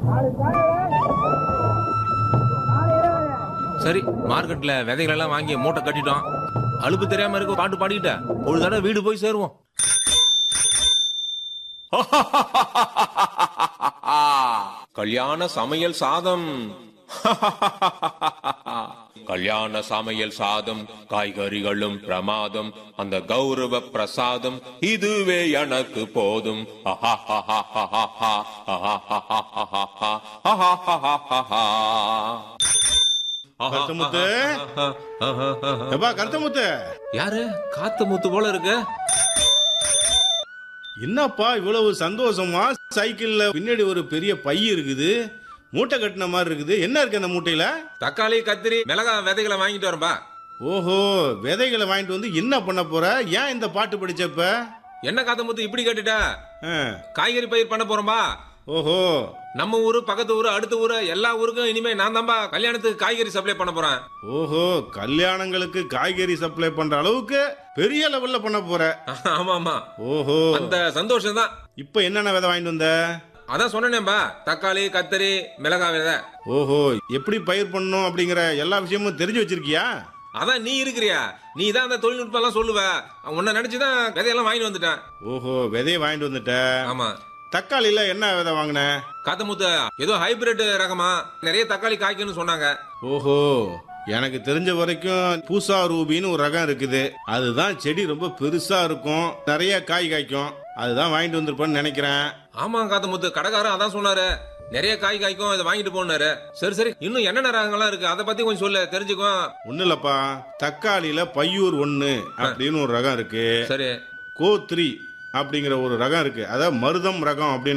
சரி மார்க்கெட்ல விதைகள் எல்லாம் வாங்கி மூட்டை கட்டிட்டோம் அலுப்பு தெரியாம இருக்க பாட்டு பாடிக்கிட்ட ஒரு தடவை வீடு போய் சேருவோம் கல்யாண சமையல் சாதம் கல்யாண சமையல் சாதம் காய்கறிகளும் பிரமாதம் அந்த கௌரவ பிரசாதம் இதுவே எனக்கு போதும் கருத்தமுத்து எப்பா கருத்தமுத்து யாரு காத்து முத்து போல இருக்கு என்னப்பா இவ்வளவு சந்தோஷமா சைக்கிள்ல பின்னாடி ஒரு பெரிய பை இருக்குது மூட்டை கட்டின மாதிரி இருக்குது என்ன இருக்கு அந்த மூட்டையில தக்காளி கத்திரி மிளகா விதைகளை வாங்கிட்டு வரம்பா ஓஹோ விதைகளை வாங்கிட்டு வந்து என்ன பண்ண போற ஏன் இந்த பாட்டு படிச்சப்ப என்ன காத்த முத்து இப்படி கேட்டுட்ட ஆ, காய்கறி பயிர் பண்ண போறோம்பா ஓஹோ நம்ம ஊரு பக்கத்து ஊரு அடுத்த ஊரு எல்லா ஊருக்கும் இனிமே நான் தான்பா கல்யாணத்துக்கு காய்கறி சப்ளை பண்ண போறேன் ஓஹோ கல்யாணங்களுக்கு காய்கறி சப்ளை பண்ற அளவுக்கு பெரிய லெவல்ல பண்ண போற ஆமா ஆமா ஓஹோ அந்த சந்தோஷம் தான் இப்ப என்னென்ன விதை வாங்கிட்டு வந்த அதான் சொன்னேன்பா தக்காளி கத்திரி மிளகாய் விதை ஓஹோ எப்படி பயிர் பண்ணணும் அப்படிங்கிற எல்லா விஷயமும் தெரிஞ்சு வச்சிருக்கியா அதான் நீ இருக்கிறியா நீ தான் அந்த தொழில்நுட்பம் எல்லாம் சொல்லுவ உன்னை நினைச்சுதான் விதையெல்லாம் வாங்கிட்டு வந்துட்டேன் ஓஹோ விதையை வாங்கிட்டு வந்துட்ட ஆமா தக்காளியில என்ன விதை வாங்கின காத்தமுத்து ஏதோ ஹைபிரிட் ரகமா நிறைய தக்காளி காய்க்குன்னு சொன்னாங்க ஓஹோ எனக்கு தெரிஞ்ச வரைக்கும் பூசா ரூபின்னு ஒரு ரகம் இருக்குது அதுதான் செடி ரொம்ப பெருசா இருக்கும் நிறைய காய் காய்க்கும் அதுதான் வாங்கிட்டு வந்திருப்பேன்னு நினைக்கிறேன் ஆமா காத்தமுத்து கடைக்காரன் அதான் சொன்னாரு நிறைய காய் காய்க்கும் இதை வாங்கிட்டு போனாரு சரி சரி இன்னும் என்னென்ன ரகங்கள்லாம் இருக்கு அதை பத்தி கொஞ்சம் சொல்லு தெரிஞ்சுக்கோ ஒண்ணு இல்லப்பா தக்காளியில பையூர் ஒண்ணு அப்படின்னு ஒரு ரகம் இருக்கு சரி கோ த்ரீ அப்படிங்கிற ஒரு ரகம் இருக்கு அதாவது மருதம் ரகம் அப்படின்னு